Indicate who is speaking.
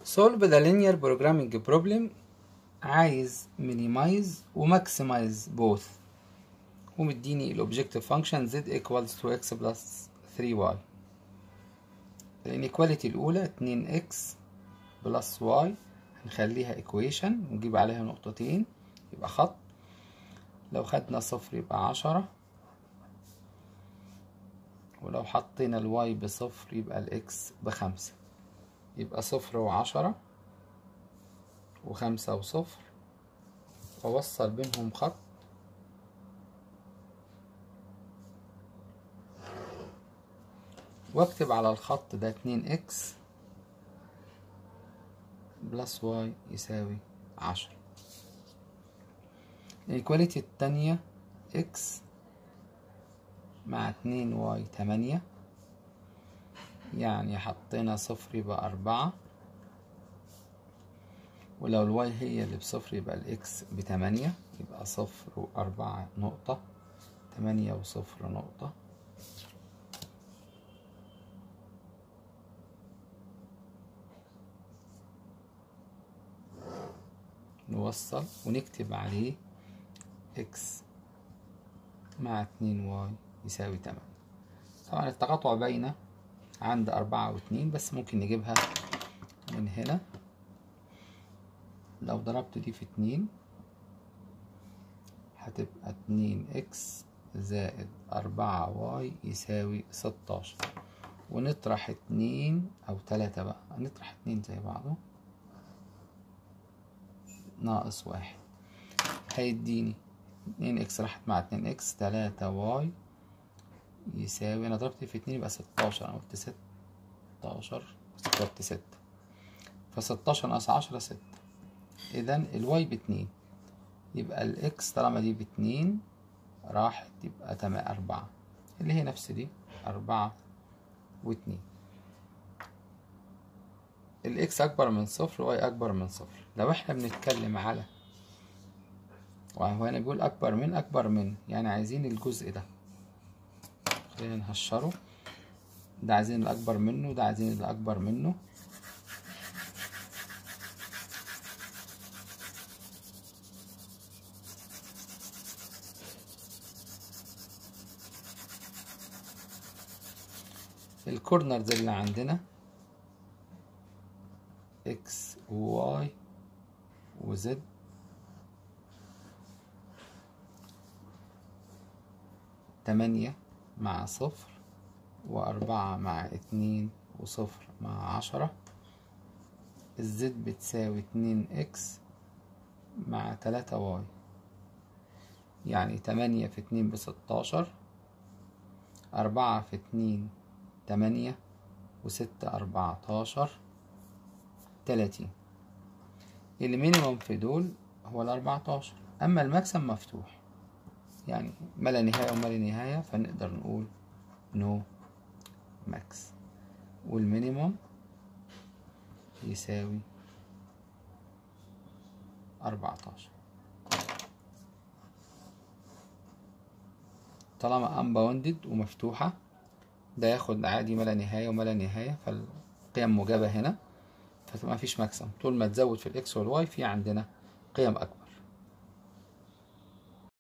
Speaker 1: solve the linear programming problem عايز minimize وماكسمايز both ومديني الاوبجكتيف فانكشن z equals to x plus 3y الانيكواليتي الاولى 2x بلس y هنخليها equation ونجيب عليها نقطتين يبقى خط لو خدنا صفر يبقى عشرة ولو حطينا الواي بصفر يبقى الاكس بخمسة يبقى صفر وعشرة وخمسة وصفر وأوصل بينهم خط واكتب على الخط ده اتنين اكس بلس واي يساوي عشرة الإيكواليتي التانية اكس مع اتنين واي تمانية يعني حطينا صفر يبقى أربعة ولو الواي هي اللي بصفر يبقى الإكس بتمانية يبقى صفر وأربعة نقطة تمانية وصفر نقطة نوصل ونكتب عليه إكس مع اتنين واي يساوي تمانية طبعا التقاطع باينة عند أربعة واتنين بس ممكن نجيبها من هنا لو ضربت دي في اتنين هتبقى اتنين اكس زائد أربعة واي يساوي ستاشر ونطرح اتنين أو تلاتة بقى نطرح اتنين زي بعضه ناقص واحد هيديني اتنين اكس راحت مع اتنين اكس تلاتة واي يساوي انا ضربت في اتنين يبقى ستاشر انا قلت ستاشر ضربت ستة فستاشر ناقص عشرة ستة اذا الواي باتنين يبقى الاكس طالما دي باتنين راحت يبقى تمام اربعة اللي هي نفس دي اربعة واتنين الاكس اكبر من صفر واي اكبر من صفر لو احنا بنتكلم على وهو هنا بيقول اكبر من اكبر من يعني عايزين الجزء ده خلينا نهشره ده عايزين الاكبر منه ده عايزين الاكبر منه الكورنرز اللي عندنا اكس وواي وزد تمانية مع صفر وأربعة مع اتنين وصفر مع عشرة الزد بتساوي اتنين اكس مع تلاتة واي يعني تمانية في اتنين بستاشر أربعة في اتنين تمانية وستة أربعتاشر تلاتين المينيموم في دول هو الأربعتاشر أما الماكسيم مفتوح يعني ما لا نهاية وما لا نهاية فنقدر نقول نو ماكس والمينيموم يساوي أربعتاشر طالما unbounded ومفتوحة ده ياخد عادي ما لا نهاية وما لا نهاية فالقيم موجبة هنا فتبقى مفيش ماكسيم طول ما تزود في الإكس والواي في عندنا قيم أكبر